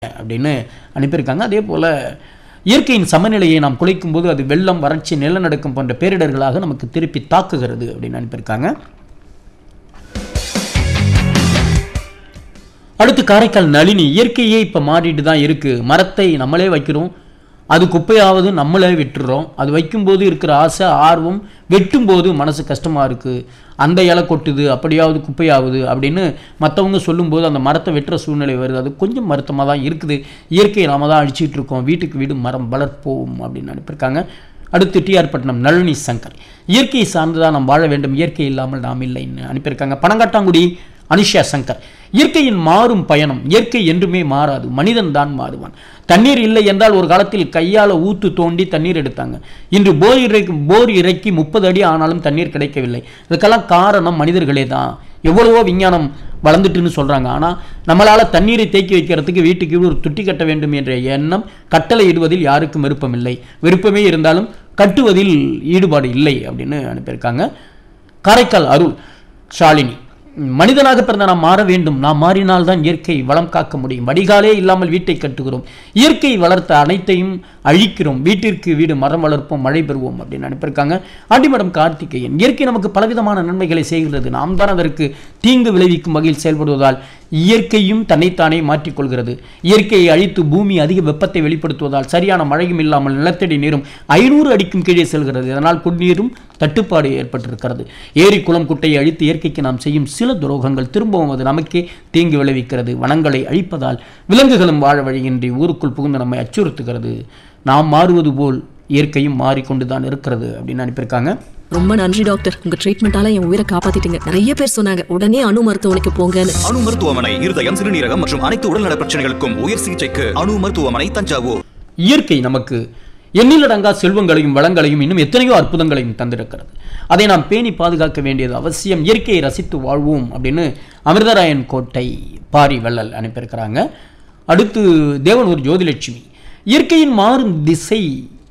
அப்படின்னு அனுப்பியிருக்காங்க அதே போல் இயற்கையின் சமநிலையை நாம் குலைக்கும் போது அது வெள்ளம் வறட்சி நிலநடுக்கம் போன்ற பேரிடர்களாக நமக்கு திருப்பி தாக்குகிறது அப்படின்னு அனுப்பியிருக்காங்க அடுத்து காரைக்கால் நளினி இயற்கையே இப்போ மாறிட்டு தான் இருக்குது மரத்தை நம்மளே வைக்கிறோம் அது குப்பையாவது நம்மளே விட்டுறோம் அது வைக்கும்போது இருக்கிற ஆசை ஆர்வம் வெட்டும்போது மனசு கஷ்டமாக இருக்குது அந்த இலை கொட்டுது அப்படியாவது குப்பையாகுது அப்படின்னு மற்றவங்க சொல்லும்போது அந்த மரத்தை வெட்டுற சூழ்நிலை வருது அது கொஞ்சம் வருத்தமாக தான் இருக்குது இயற்கையை நாம தான் அழிச்சிட்டு இருக்கோம் வீட்டுக்கு வீடு மரம் வளர்ப்போம் அப்படின்னு அனுப்பியிருக்காங்க அடுத்து டிஆர் பட்டினம் நளினி சங்கர் இயற்கையை சார்ந்து தான் நாம் வாழ வேண்டும் இயற்கை இல்லாமல் நாம் இல்லைன்னு அனுப்பியிருக்காங்க பனங்காட்டாங்குடி அனிஷா சங்கர் இயற்கையின் மாறும் பயணம் இயற்கை என்றுமே மாறாது மனிதன் தான் மாறுவான் தண்ணீர் இல்லை என்றால் ஒரு காலத்தில் கையால் ஊத்து தோண்டி தண்ணீர் எடுத்தாங்க இன்று போர் இறைக்கு போர் இறக்கி முப்பது அடி ஆனாலும் தண்ணீர் கிடைக்கவில்லை இதுக்கெல்லாம் காரணம் மனிதர்களே தான் எவ்வளவோ விஞ்ஞானம் வளர்ந்துட்டுன்னு சொல்கிறாங்க ஆனால் நம்மளால் தண்ணீரை தேக்கி வைக்கிறதுக்கு வீட்டுக்கு ஒரு துட்டி கட்ட வேண்டும் என்ற எண்ணம் கட்டளை இடுவதில் யாருக்கும் விருப்பமில்லை விருப்பமே இருந்தாலும் கட்டுவதில் ஈடுபாடு இல்லை அப்படின்னு அனுப்பியிருக்காங்க காரைக்கால் அருள் ஷாலினி மனிதனாக பிறந்த நாம் மாற வேண்டும் நாம் மாறினால்தான் இயற்கை வளம் காக்க முடியும் வடிகாலே இல்லாமல் வீட்டை கட்டுகிறோம் இயற்கை வளர்த்த அனைத்தையும் அழிக்கிறோம் வீட்டிற்கு வீடு மரம் வளர்ப்போம் மழை பெறுவோம் அப்படின்னு அனுப்பியிருக்காங்க ஆண்டிமடம் கார்த்திகேயன் இயற்கை நமக்கு பலவிதமான நன்மைகளை செய்கிறது நாம் தான் அதற்கு தீங்கு விளைவிக்கும் வகையில் செயல்படுவதால் இயற்கையும் தன்னைத்தானே மாற்றிக்கொள்கிறது இயற்கையை அழித்து பூமி அதிக வெப்பத்தை வெளிப்படுத்துவதால் சரியான மழையும் இல்லாமல் நிலத்தடி நீரும் ஐநூறு அடிக்கும் கீழே செல்கிறது இதனால் குடிநீரும் தட்டுப்பாடு ஏற்பட்டிருக்கிறது ஏரி குளம் குட்டையை அழித்து இயற்கைக்கு நாம் செய்யும் சில துரோகங்கள் திரும்பவும் அது நமக்கே தீங்கு விளைவிக்கிறது வனங்களை அழிப்பதால் விலங்குகளும் வாழ வழியின்றி ஊருக்குள் புகுந்து நம்மை அச்சுறுத்துகிறது நாம் மாறுவது போல் இயற்கையும் மாறிக்கொண்டு தான் இருக்கிறது அப்படின்னு அனுப்பியிருக்காங்க ரொம்ப நன்றி டாக்டர் உங்க ட்ரீட்மெண்டால என் உயிரை காப்பாத்திட்டீங்க நிறைய பேர் சொன்னாங்க உடனே அணு மருத்துவமனைக்கு போங்கன்னு அணு மருத்துவமனை இருதயம் சிறுநீரகம் மற்றும் அனைத்து உடல்நல பிரச்சனைகளுக்கும் உயர் சிகிச்சைக்கு அணு மருத்துவமனை தஞ்சாவூர் இயற்கை நமக்கு எண்ணிலடங்கா செல்வங்களையும் வளங்களையும் இன்னும் எத்தனையோ அற்புதங்களையும் தந்திருக்கிறது அதை நாம் பேணி பாதுகாக்க வேண்டியது அவசியம் இயற்கையை ரசித்து வாழ்வோம் அப்படின்னு அமிர்தராயன் கோட்டை பாரி வள்ளல் அனுப்பியிருக்கிறாங்க அடுத்து தேவனூர் ஜோதிலட்சுமி இயற்கையின் மாறும் திசை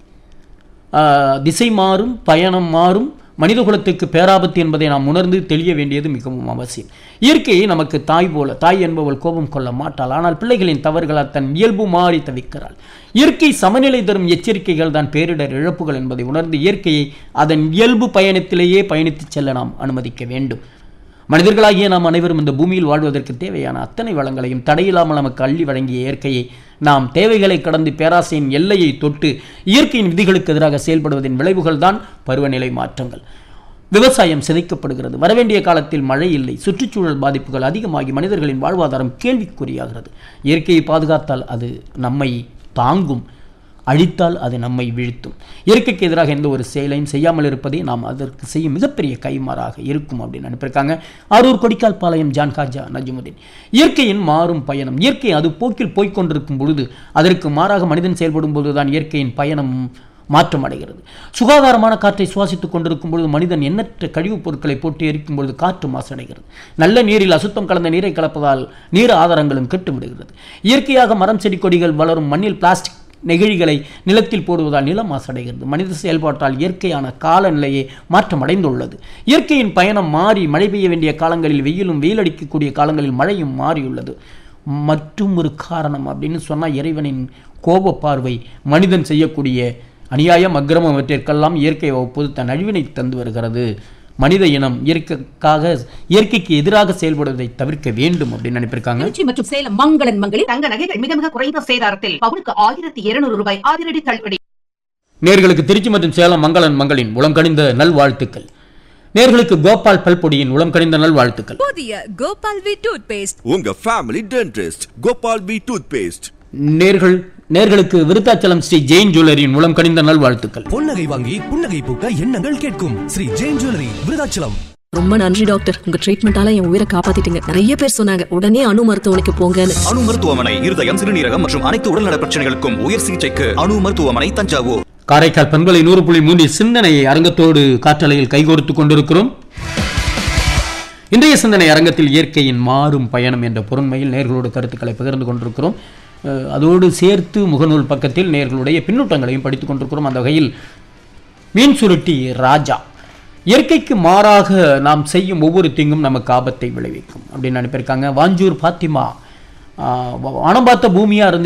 ஆஹ், திசை மாறும் பயணம் மாறும் மனிதகுலத்துக்கு பேராபத்து என்பதை நாம் உணர்ந்து தெளிய வேண்டியது மிகவும் அவசியம் இயற்கையை நமக்கு தாய் போல தாய் என்பவள் கோபம் கொள்ள மாட்டாள் ஆனால் பிள்ளைகளின் தவறுகளால் தன் இயல்பு மாறி தவிக்கிறாள் இயற்கை சமநிலை தரும் எச்சரிக்கைகள் தான் பேரிடர் இழப்புகள் என்பதை உணர்ந்து இயற்கையை அதன் இயல்பு பயணத்திலேயே பயணித்துச் செல்ல நாம் அனுமதிக்க வேண்டும் மனிதர்களாகிய நாம் அனைவரும் இந்த பூமியில் வாழ்வதற்கு தேவையான அத்தனை வளங்களையும் தடையில்லாமல் நமக்கு அள்ளி வழங்கிய இயற்கையை நாம் தேவைகளை கடந்து பேராசையின் எல்லையை தொட்டு இயற்கையின் விதிகளுக்கு எதிராக செயல்படுவதின் விளைவுகள் தான் பருவநிலை மாற்றங்கள் விவசாயம் சிதைக்கப்படுகிறது வரவேண்டிய காலத்தில் மழை இல்லை சுற்றுச்சூழல் பாதிப்புகள் அதிகமாகி மனிதர்களின் வாழ்வாதாரம் கேள்விக்குறியாகிறது இயற்கையை பாதுகாத்தால் அது நம்மை தாங்கும் அழித்தால் அது நம்மை வீழ்த்தும் இயற்கைக்கு எதிராக எந்த ஒரு செயலையும் செய்யாமல் இருப்பதே நாம் அதற்கு செய்யும் மிகப்பெரிய கைமாறாக இருக்கும் அப்படின்னு அனுப்பியிருக்காங்க ஆரூர் கொடிக்கால் பாளையம் ஜான் காஜா நஜிமுதீன் இயற்கையின் மாறும் பயணம் இயற்கை அது போக்கில் போய்க் கொண்டிருக்கும் பொழுது அதற்கு மாறாக மனிதன் செயல்படும் பொழுதுதான் இயற்கையின் பயணம் மாற்றம் அடைகிறது சுகாதாரமான காற்றை சுவாசித்துக் கொண்டிருக்கும் பொழுது மனிதன் எண்ணற்ற கழிவுப் பொருட்களை போட்டு எரிக்கும் பொழுது காற்று மாசடைகிறது நல்ல நீரில் அசுத்தம் கலந்த நீரை கலப்பதால் நீர் ஆதாரங்களும் கெட்டு விடுகிறது இயற்கையாக மரம் செடி கொடிகள் வளரும் மண்ணில் பிளாஸ்டிக் நெகிழிகளை நிலத்தில் போடுவதால் நிலம் மாசடைகிறது மனித செயல்பாட்டால் இயற்கையான காலநிலையே மாற்றம் அடைந்துள்ளது இயற்கையின் பயணம் மாறி மழை பெய்ய வேண்டிய காலங்களில் வெயிலும் வெயில் அடிக்கக்கூடிய காலங்களில் மழையும் மாறியுள்ளது மற்றும் ஒரு காரணம் அப்படின்னு சொன்னால் இறைவனின் கோப பார்வை மனிதன் செய்யக்கூடிய அநியாயம் அக்கிரமம் இவற்றிற்கெல்லாம் இயற்கை அவ்வப்போது தன் அழிவினை தந்து வருகிறது மனித இனம் இயற்கைக்காக இயற்கைக்கு எதிராக செயல்படுவதை தவிர்க்க வேண்டும் அப்படின்னு நினைப்பிருக்காங்க திருச்சி மற்றும் சேலம் மங்களன் மங்களில் தங்க நகைகள் மிக மிக குறைந்த சேதாரத்தில் பவுனுக்கு ஆயிரத்தி இருநூறு ரூபாய் அதிரடி தள்ளுபடி நேர்களுக்கு திருச்சி மற்றும் சேலம் மங்களன் மங்களின் உளம் கனிந்த நல்வாழ்த்துக்கள் நேர்களுக்கு கோபால் பல்பொடியின் உளம் கனிந்த நல்வாழ்த்துக்கள் புதிய கோபால் வி டூத் பேஸ்ட் உங்க family dentist Gopal P toothpaste நேர்கள் நேர்களுக்கு விருத்தாச்சலம் ஸ்ரீ ஜெயின் ஜுவல்லரியின் உளம் கனிந்த நல்வாழ்த்துக்கள் பொன்னகை வாங்கி புன்னகை பூக்க எண்ணங்கள் கேட்கும் ஸ்ரீ ஜெயின் ஜுவல்லரி விருதாச்சலம் ரொம்ப நன்றி டாக்டர் உங்க ட்ரீட்மெண்டால என் உயிரை காப்பாத்திட்டீங்க நிறைய பேர் சொன்னாங்க உடனே அணு மருத்துவமனைக்கு போங்கன்னு அணு மருத்துவமனை இருதயம் சிறுநீரகம் மற்றும் அனைத்து உடல்நல பிரச்சனைகளுக்கும் உயர் சிகிச்சைக்கு அணு மருத்துவமனை தஞ்சாவூர் காரைக்கால் பண்பலை நூறு புள்ளி மூன்றில் சிந்தனையை அரங்கத்தோடு காற்றலையில் கைகோர்த்து கொண்டிருக்கிறோம் இன்றைய சிந்தனை அரங்கத்தில் இயற்கையின் மாறும் பயணம் என்ற பொருண்மையில் நேர்களோடு கருத்துக்களை பகிர்ந்து கொண்டிருக்கிறோம் அஹ், அதோடு சேர்த்து முகநூல் பக்கத்தில் நேர்களுடைய பின்னூட்டங்களையும் படித்துக் கொண்டிருக்கிறோம் அந்த வகையில் மீன் சுருட்டி ராஜா இயற்கைக்கு மாறாக நாம் செய்யும் ஒவ்வொரு தீங்கும் நமக்கு ஆபத்தை விளைவிக்கும் அப்படின்னு அனுப்பியிருக்காங்க வாஞ்சூர் பாத்திமா ஆஹ் வானம் பார்த்த பூமியாக இருந்து